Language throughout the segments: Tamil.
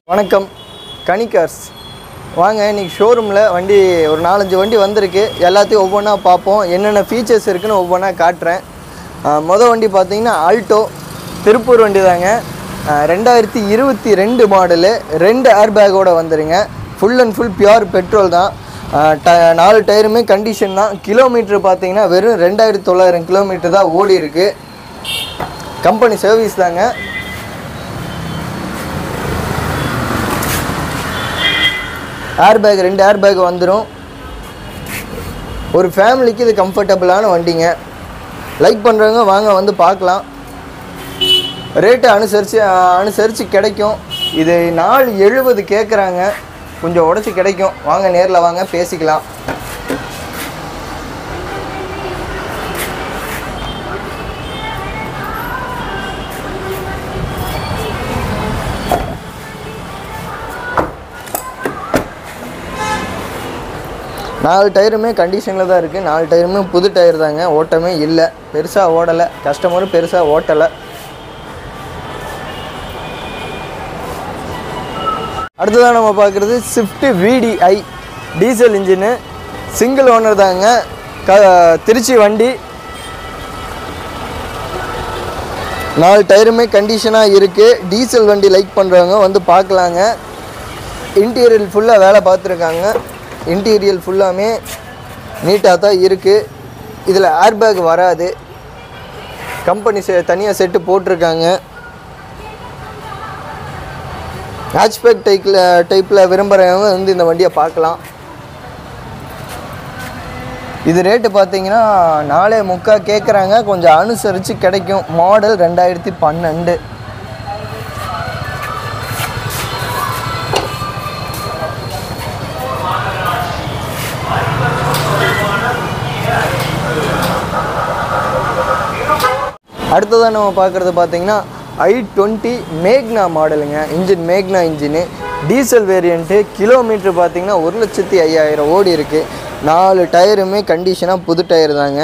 வணக்கம் கனிகார்ஸ் வாங்க இன்னைக்கு ஷோரூமில் வண்டி ஒரு நாலஞ்சு வண்டி வந்திருக்கு எல்லாத்தையும் ஒவ்வொன்றா பார்ப்போம் என்னென்ன ஃபீச்சர்ஸ் இருக்குன்னு ஒவ்வொன்றா காட்டுறேன் மொதல் வண்டி பார்த்தீங்கன்னா ஆல்டோ திருப்பூர் வண்டி தாங்க ஆஹ் ரெண்டாயிரத்தி இருபத்தி ரெண்டு மாடலு ரெண்டு ஏர் பேக்கோட வந்துருங்க full and full pure petrol தான் ஆஹ் ட நாலு டயருமே கண்டிஷன் தான் கிலோமீட்டர் பார்த்தீங்கன்னா வெறும் ரெண்டாயிரத்தி தொள்ளாயிரம் கிலோமீட்டர் தான் ஓடி இருக்கு கம்பெனி சர்வீஸ் தாங்க ஏர் பேக் ரெண்டு ஏர் பேக் வந்துடும் ஒரு ஃபேமிலிக்கு இது கம்ஃபர்டபுளான வண்டிங்க லைக் பண்ணுறவங்க வாங்க வந்து பார்க்கலாம் ரேட்டை அனுசரித்து அனுசரித்து கிடைக்கும் இது நாலு எழுபது கேட்குறாங்க கொஞ்சம் உடச்சி கிடைக்கும் வாங்க நேரில் வாங்க பேசிக்கலாம் நாலு டயருமே கண்டிஷனில் தான் இருக்குது நாலு டயருமே புது டயர் தாங்க ஓட்டமே இல்லை பெருசாக ஓடலை கஸ்டமரும் பெருசாக ஓட்டலை அடுத்ததாக நம்ம பார்க்குறது Swift VDI diesel engine single owner தாங்க க திருச்சி வண்டி நாலு டயருமே கண்டிஷனாக இருக்குது டீசல் வண்டி லைக் பண்ணுறவங்க வந்து பார்க்கலாங்க இன்டீரியர் ஃபுல்லாக வேலை பார்த்துருக்காங்க இன்டீரியல் ஃபுல்லாமே நீட்டாக தான் இருக்குது இதில் ஏர்பேக் வராது கம்பெனி செ தனியாக செட்டு போட்டிருக்காங்க ஹேட்ச்பேக் டைப்பில் டைப்பில் விரும்புகிறவங்க வந்து இந்த வண்டியை பார்க்கலாம் இது ரேட்டு பார்த்தீங்கன்னா நாலே முக்கா கேட்குறாங்க கொஞ்சம் அனுசரித்து கிடைக்கும் மாடல் ரெண்டாயிரத்தி பன்னெண்டு அடுத்ததாக நம்ம பார்க்குறது பார்த்தீங்கன்னா ஐ டுவெண்ட்டி மேக்னா மாடலுங்க இன்ஜின் மேக்னா இன்ஜினு டீசல் வேரியண்ட்டு கிலோமீட்டர் பார்த்தீங்கன்னா ஒரு லட்சத்தி ஐயாயிரம் ஓடி இருக்குது நாலு டயருமே கண்டிஷனாக புது டயர் தாங்க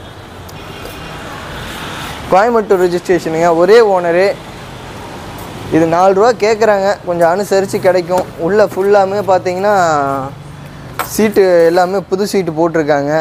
கோயம்புத்தூர் ரெஜிஸ்ட்ரேஷனுங்க ஒரே ஓனரு இது நாலு ரூபா கேட்குறாங்க கொஞ்சம் அனுசரித்து கிடைக்கும் உள்ளே ஃபுல்லாமே பார்த்தீங்கன்னா சீட்டு எல்லாமே புது சீட்டு போட்டிருக்காங்க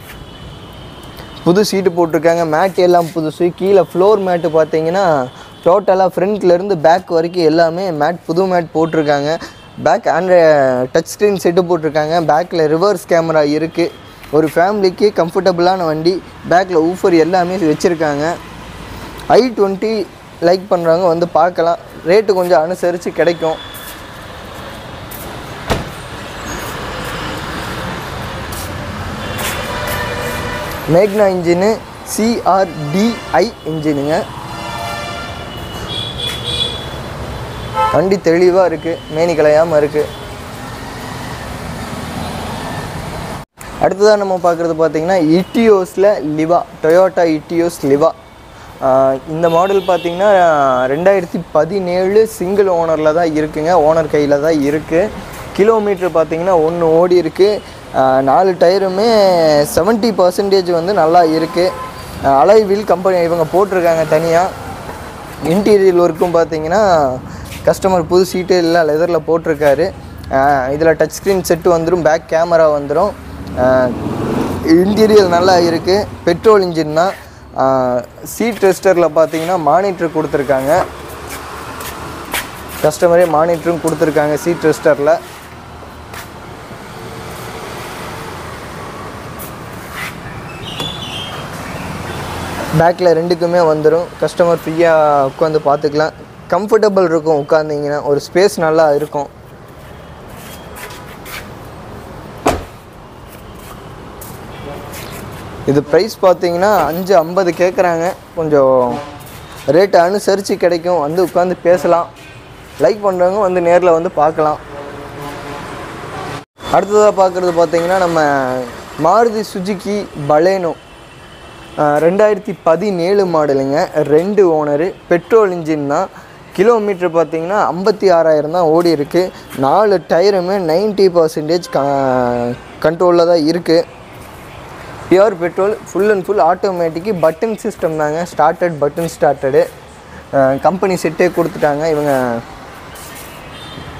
புது சீட்டு போட்டிருக்காங்க மேட் எல்லாம் புதுசு கீழே ஃப்ளோர் மேட்டு பார்த்தீங்கன்னா டோட்டலாக ஃப்ரண்ட்லேருந்து பேக் வரைக்கும் எல்லாமே மேட் புது மேட் போட்டிருக்காங்க பேக் ஆண்ட்ர டச் ஸ்க்ரீன் செட்டு போட்டிருக்காங்க பேக்கில் ரிவர்ஸ் கேமரா இருக்குது ஒரு ஃபேமிலிக்கு கம்ஃபர்டபுளான வண்டி பேக்கில் ஊஃபர் எல்லாமே வச்சுருக்காங்க ஐ டுவெண்ட்டி லைக் பண்ணுறவங்க வந்து பார்க்கலாம் ரேட்டு கொஞ்சம் அனுசரித்து கிடைக்கும் மேக்னா இன்ஜினு சிஆர்டிஐ இன்ஜினுங்க வண்டி தெளிவாக இருக்குது மேனி கலையாமல் இருக்குது அடுத்ததாக நம்ம பார்க்குறது பார்த்தீங்கன்னா இட்டியோஸில் லிவா டொயோட்டா இட்டியோஸ் லிவா ஆஹ் இந்த மாடல் பார்த்தீங்கன்னா ரெண்டாயிரத்தி பதினேழு சிங்கிள் ஓனரில் தான் இருக்குங்க ஓனர் கையில் தான் இருக்குது கிலோமீட்டர் பார்த்தீங்கன்னா ஒன்று ஓடி இருக்குது ஆஹ் நாலு டயருமே 70% பர்சன்டேஜ் வந்து நல்லா இருக்குது அலை வீல் கம்பெனி இவங்க போட்டிருக்காங்க தனியாக இன்டீரியர் ஒர்க்கும் பார்த்தீங்கன்னா கஸ்டமர் புது சீட்டு எல்லாம் லெதரில் போட்டிருக்காரு இதில் டச் ஸ்க்ரீன் செட்டு வந்துடும் பேக் கேமரா வந்துடும் இன்டீரியர் நல்லா இருக்குது பெட்ரோல் இன்ஜின் தான் சீட் டெஸ்டரில் பார்த்தீங்கன்னா மானிட்டர் கொடுத்துருக்காங்க கஸ்டமரே மானிட்டரும் கொடுத்துருக்காங்க சீட் டெஸ்டரில் பேக்கில் ரெண்டுக்குமே வந்துடும் கஸ்டமர் ஃப்ரீயாக உட்காந்து பார்த்துக்கலாம் கம்ஃபர்டபுள் இருக்கும் உட்காந்திங்கன்னா ஒரு ஸ்பேஸ் நல்லா இருக்கும் இது ப்ரைஸ் பார்த்தீங்கன்னா அஞ்சு ஐம்பது கேட்குறாங்க கொஞ்சம் ரேட்டு அனுசரித்து கிடைக்கும் வந்து உட்காந்து பேசலாம் லைக் பண்ணுறவங்க வந்து நேரில் வந்து பார்க்கலாம் அடுத்ததாக பார்க்குறது பார்த்தீங்கன்னா நம்ம மாருதி சுஜுக்கி பலேனோ ஆஹ் ரெண்டாயிரத்தி பதினேழு மாடலுங்க ரெண்டு ஓனரு பெட்ரோல் இன்ஜின் தான் கிலோமீட்டர் பார்த்தீங்கன்னா ஐம்பத்தி ஆறாயிரம் தான் ஓடி இருக்கு நாலு டயருமே 90% பர்சன்டேஜ் கண்ட்ரோலில் தான் இருக்குது pure petrol full and full automatic button system தாங்க ஸ்டார்டட் பட்டன் ஸ்டார்டடு கம்பெனி செட்டே கொடுத்துட்டாங்க இவங்க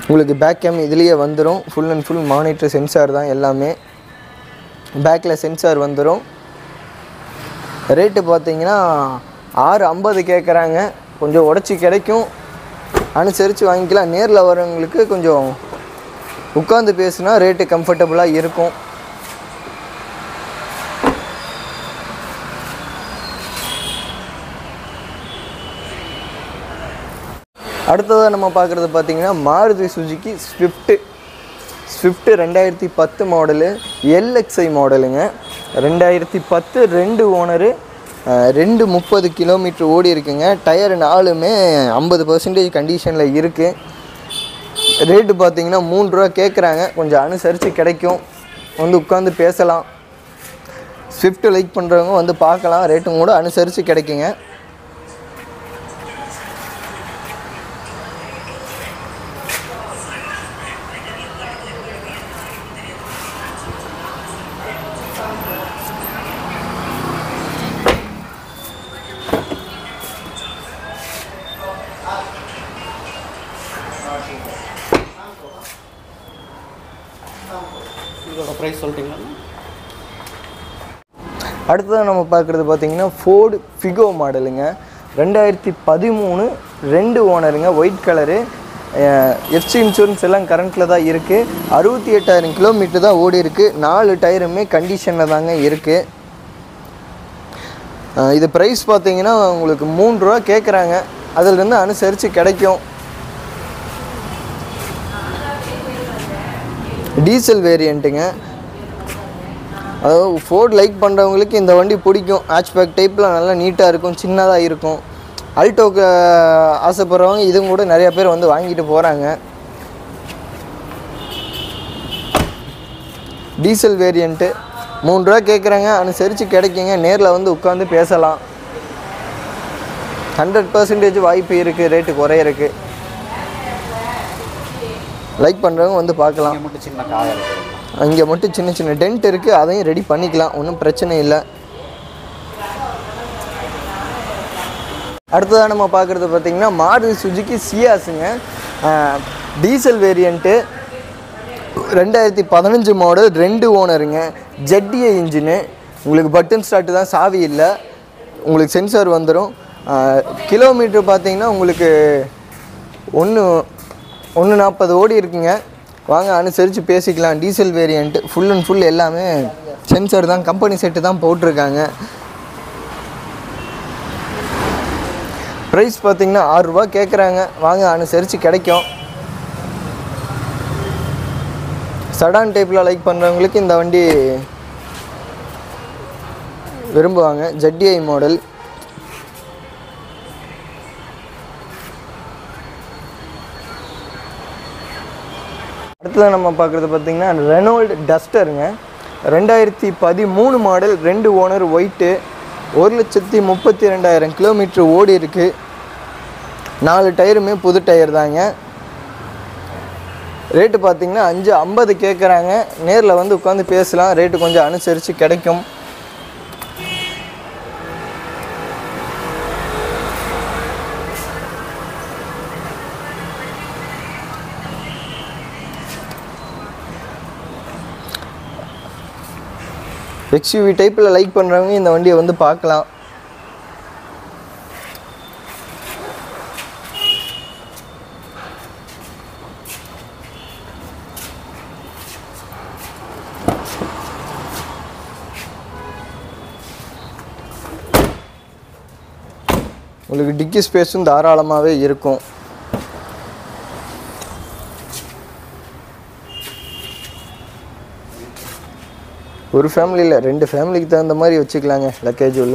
உங்களுக்கு பேக் கேம் இதுலேயே வந்துடும் full and full monitor sensor தான் எல்லாமே பேக்கில் சென்சார் வந்துடும் ரேட்டு பார்த்தீங்கன்னா ஆறு ஐம்பது கேட்குறாங்க கொஞ்சம் உடச்சி கிடைக்கும் அனுசரித்து வாங்கிக்கலாம் நேரில் வரவங்களுக்கு கொஞ்சம் உட்காந்து பேசுனா ரேட்டு கம்ஃபர்டபுளாக இருக்கும் அடுத்ததாக நம்ம பார்க்குறது பார்த்தீங்கன்னா மாருதி சுஜுக்கி ஸ்விஃப்ட்டு ஸ்விஃப்ட்டு ரெண்டாயிரத்தி பத்து மாடலு எல்எக்ஸ்ஐ மாடலுங்க ரெண்டாயிரத்தி பத்து ரெண்டு ஓனரு ரெண்டு முப்பது கிலோமீட்டர் ஓடி இருக்குங்க டயர் நாலுமே ஐம்பது பர்சன்டேஜ் கண்டிஷனில் இருக்குது ரேட்டு பார்த்தீங்கன்னா மூணு ரூபா கேட்குறாங்க கொஞ்சம் அனுசரித்து கிடைக்கும் வந்து உட்காந்து பேசலாம் ஸ்விஃப்ட் லைக் பண்ணுறவங்க வந்து பார்க்கலாம் ரேட்டும் கூட அனுசரித்து கிடைக்குங்க இதோட ப்ரைஸ் சொல்லிட்டீங்களா அடுத்ததாக நம்ம பார்க்குறது பார்த்தீங்கன்னா ஃபோர்டு ஃபிகோ மாடலுங்க ரெண்டாயிரத்தி பதிமூணு ரெண்டு ஓனருங்க ஒயிட் கலரு எஃப்சி இன்சூரன்ஸ் எல்லாம் கரண்ட்டில் தான் இருக்குது அறுபத்தி எட்டாயிரம் கிலோமீட்டர் தான் ஓடி இருக்குது நாலு டயருமே கண்டிஷனில் தாங்க இருக்குது இது ப்ரைஸ் பார்த்தீங்கன்னா உங்களுக்கு மூணு ரூபா கேட்குறாங்க அதிலிருந்து அனுசரித்து கிடைக்கும் டீசல் வேரியண்ட்டுங்க அதாவது ஃபோர்ட் லைக் பண்ணுறவங்களுக்கு இந்த வண்டி பிடிக்கும் ஹேட்ச்பேக் டைப்பில் நல்லா நீட்டாக இருக்கும் சின்னதாக இருக்கும் அல்டோக்கு ஆசைப்படுறவங்க இதுவும் கூட நிறைய பேர் வந்து வாங்கிட்டு போகிறாங்க டீசல் வேரியண்ட்டு மூணு ரூபா கேட்குறாங்க அனுசரித்து கிடைக்குங்க நேரில் வந்து உட்காந்து பேசலாம் ஹண்ட்ரட் பர்சன்டேஜ் வாய்ப்பு இருக்குது ரேட்டு குறையிறக்கு லைக் பண்ணுறவங்க வந்து பார்க்கலாம் இங்கே மட்டும் சின்ன காயம் இருக்குது அங்கே மட்டும் சின்ன சின்ன டென்ட் இருக்குது அதையும் ரெடி பண்ணிக்கலாம் ஒன்றும் பிரச்சனை இல்லை அடுத்ததாக நம்ம பார்க்குறது பார்த்திங்கன்னா மாருதி சுஜுக்கி சியாஸுங்க டீசல் வேரியண்ட்டு ரெண்டாயிரத்தி பதினஞ்சு மாடல் ரெண்டு ஓனருங்க ஜெட்டிஏ இன்ஜினு உங்களுக்கு பட்டன் ஸ்டார்ட் தான் சாவி இல்லை உங்களுக்கு சென்சார் வந்துடும் கிலோமீட்டர் பார்த்தீங்கன்னா உங்களுக்கு ஒன்று ஒன்று நாற்பது ஓடி இருக்குங்க வாங்க அனுசரித்து பேசிக்கலாம் diesel variant full and full எல்லாமே சென்சார் தான் கம்பெனி செட்டு தான் போட்டிருக்காங்க ப்ரைஸ் பார்த்தீங்கன்னா ஆறுரூவா கேட்குறாங்க வாங்க அனுசரித்து கிடைக்கும் சடான் டைப்பில் லைக் பண்ணுறவங்களுக்கு இந்த வண்டி விரும்புவாங்க ஜட்டிஐ மாடல் அடுத்தது நம்ம பார்க்குறது பார்த்திங்கன்னா ரெனோல்டு டஸ்டருங்க ரெண்டாயிரத்தி பதிமூணு மாடல் ரெண்டு ஓனர் ஒயிட்டு ஒரு லட்சத்தி முப்பத்தி ரெண்டாயிரம் கிலோமீட்டர் ஓடி இருக்கு நாலு டயருமே புது டயர் தாங்க ரேட்டு பார்த்தீங்கன்னா அஞ்சு ஐம்பது கேட்குறாங்க நேரில் வந்து உட்காந்து பேசலாம் ரேட்டு கொஞ்சம் அனுசரித்து கிடைக்கும் எக்ஸ்யூவி டைப்பில் லைக் பண்ணுறவங்க இந்த வண்டியை வந்து பார்க்கலாம் உங்களுக்கு டிக்கி ஸ்பேஸும் தாராளமாகவே இருக்கும் ஒரு ஃபேமிலியில் ரெண்டு ஃபேமிலிக்கு தகுந்த மாதிரி வச்சுக்கலாங்க லக்கேஜ் உள்ள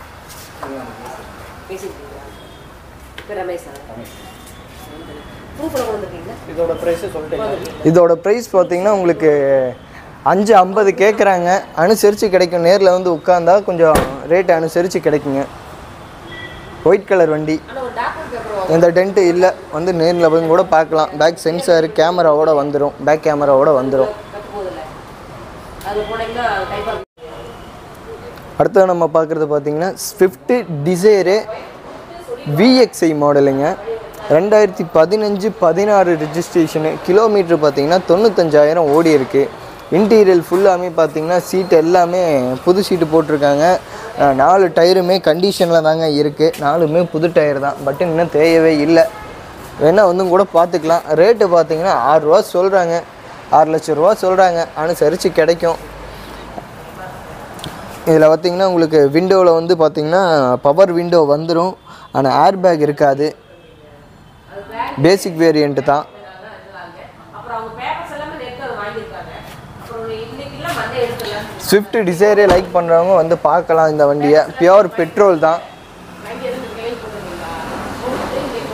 இப்போ ரமேஷ் ப்ரூஃபில் கொண்டு வந்திருக்கீங்களா இதோட ப்ரைஸே சொல்லிட்டீங்களா இதோட ப்ரைஸ் பார்த்தீங்கன்னா உங்களுக்கு அஞ்சு ஐம்பது கேட்குறாங்க அனுசரித்து கிடைக்கும் நேரில் வந்து உட்காந்தா கொஞ்சம் ரேட் அனுசரித்து கிடைக்குங்க ஒயிட் கலர் வண்டி ஆனால் ஒரு டாக்குமெண்ட் பேப்பர் எந்த டென்ட்டு இல்லை வந்து நேரில் போய் கூட பார்க்கலாம் பேக் சென்சார் கேமராவோட வந்துடும் பேக் கேமராவோட வந்துடும் கட்டும் போதில்ல அது போனீங்கன்னா டைப்பாக அடுத்தது நம்ம பார்க்குறது பார்த்தீங்கன்னா ஸ்விஃப்ட்டு டிசைரு விஎக்ஸ்ஐ மாடலுங்க ரெண்டாயிரத்தி பதினஞ்சு பதினாறு ரிஜிஸ்ட்ரேஷனு கிலோமீட்ரு பார்த்தீங்கன்னா தொண்ணூத்தஞ்சாயிரம் ஓடி இருக்கு இன்டீரியல் ஃபுல்லாமே பார்த்தீங்கன்னா சீட் எல்லாமே புது சீட்டு போட்டிருக்காங்க அஹ் நாலு டயருமே கண்டிஷனில் தாங்க இருக்குது நாலுமே புது டயர் தான் பட் இன்னும் தேயவே இல்லை வேணால் வந்து கூட பார்த்துக்கலாம் ரேட்டு பார்த்தீங்கன்னா ஆறுரூவா சொல்கிறாங்க ஆறு லட்ச ரூபா சொல்கிறாங்க அனுசரித்து கிடைக்கும் இதில் பார்த்தீங்கன்னா உங்களுக்கு விண்டோவில் வந்து பார்த்தீங்கன்னா பவர் விண்டோ வந்துடும் ஆனால் ஏர் பேக் இருக்காது பேசிக் வேரியண்ட்டு தான் அப்புறம் அவங்க பேப்பர்ஸ் எல்லாமே நேற்று அதை வாங்கியிருக்காங்க அப்புறம் இன்னைக்கு எல்லாம் மண்டே எடுத்துடலாம் ஸ்விஃப்ட் டிசைரே லைக் பண்ணுறவங்க வந்து பார்க்கலாம் இந்த வண்டியை பியோர் பெட்ரோல் தான் வண்டி எதுவும் கையில் போட்டுருக்கீங்களா போட்டுட்டு இன்னைக்கு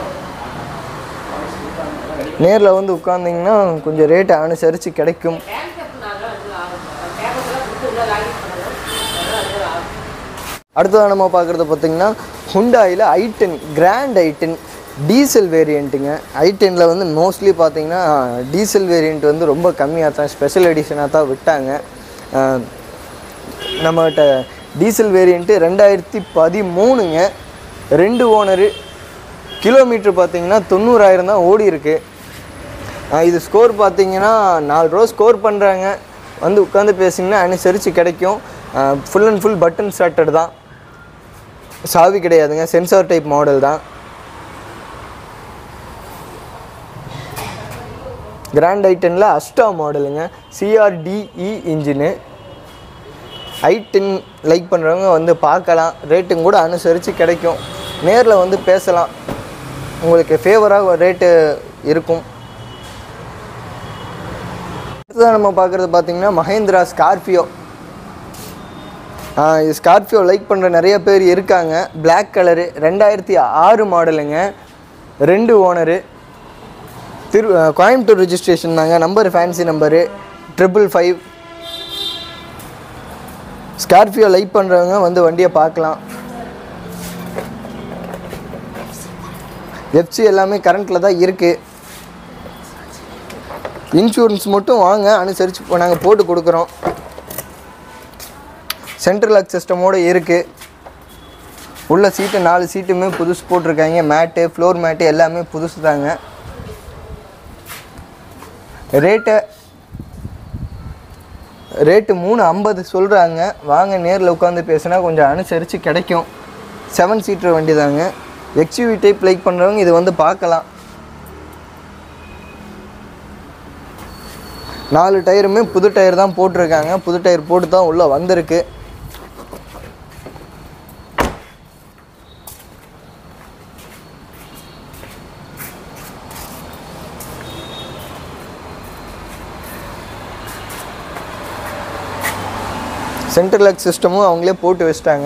நேரில் வந்து உட்காந்திங்கன்னா கொஞ்சம் ரேட்டை அனுசரித்து கிடைக்கும் பேங்க் கட்டினாங்க அதில் ஆகும் பேப்பர்ஸ் எல்லாம் கொடுத்து உள்ள லாகின் பண்ணணும் அதெல்லாம் அதில் ஆகும் அடுத்ததாக நம்ம பார்க்குறது பார்த்தீங்கன்னா ஹுண்டாயில் ஐடென் கிராண்ட் ஐடென் டீசல் வேரியண்ட்டுங்க ஐடெனில் வந்து மோஸ்ட்லி பார்த்தீங்கன்னா டீசல் வேரியண்ட் வந்து ரொம்ப கம்மியாக தான் ஸ்பெஷல் எடிஷனாக தான் விட்டாங்க அஹ் நம்மகிட்ட டீசல் வேரியண்ட்டு ரெண்டாயிரத்தி பதிமூணுங்க ரெண்டு ஓனரு கிலோமீட்ரு பார்த்தீங்கன்னா தொண்ணூறாயிரம் தான் ஓடி இருக்கு அஹ் இது ஸ்கோர் பார்த்தீங்கன்னா நாலு ரூபா ஸ்கோர் பண்ணுறாங்க வந்து உட்காந்து பேசிங்கன்னா அனுசரித்து கிடைக்கும் full and full button started தான் சாவி கிடையாதுங்க சென்சார் டைப் மாடல் தான் கிராண்ட் ஐட்டனில் அஸ்டா மாடலுங்க சிஆர்டிஇ இன்ஜினு ஐடென் லைக் பண்ணுறவங்க வந்து பார்க்கலாம் ரேட்டும் கூட அனுசரித்து கிடைக்கும் நேரில் வந்து பேசலாம் உங்களுக்கு ஃபேவராக ரேட்டு இருக்கும் அடுத்ததாக நம்ம பார்க்குறது பார்த்தீங்கன்னா மஹேந்திரா ஸ்கார்பியோ இது ஸ்கார்பியோ லைக் பண்ணுற நிறைய பேர் இருக்காங்க Black கலரு ரெண்டாயிரத்தி ஆறு மாடலுங்க ரெண்டு ஓனரு திரு அஹ் கோயம்புத்தூர் ரிஜிஸ்ட்ரேஷன் தாங்க number fancy number triple five Scorpio like பண்ணுறவங்க வந்து வண்டியை பார்க்கலாம் எஃப்சி எல்லாமே கரண்ட்டில் தான் இருக்குது இன்சூரன்ஸ் மட்டும் வாங்க அனுசரித்து நாங்கள் போட்டு கொடுக்குறோம் சென்ட்ரல் லாக் சிஸ்டமோடு இருக்குது உள்ள சீட்டு நாலு சீட்டுமே புதுசு போட்டிருக்காங்க மேட்டு ஃப்ளோர் மேட்டு எல்லாமே புதுசு தாங்க ரேட்டு ரேட்டு மூணு ஐம்பது சொல்கிறாங்க வாங்க நேரில் உட்காந்து பேசினா கொஞ்சம் அனுசரித்து கிடைக்கும் செவன் சீட்டர் வண்டி தாங்க எக்ஸ்யூவி டைப் லைக் பண்ணுறவங்க இது வந்து பார்க்கலாம் நாலு டயருமே புது டயர் தான் போட்டிருக்காங்க புது டயர் போட்டு தான் உள்ளே வந்திருக்கு சென்ட்ரல் லாக் சிஸ்டமும் அவங்களே போட்டு வச்சிட்டாங்க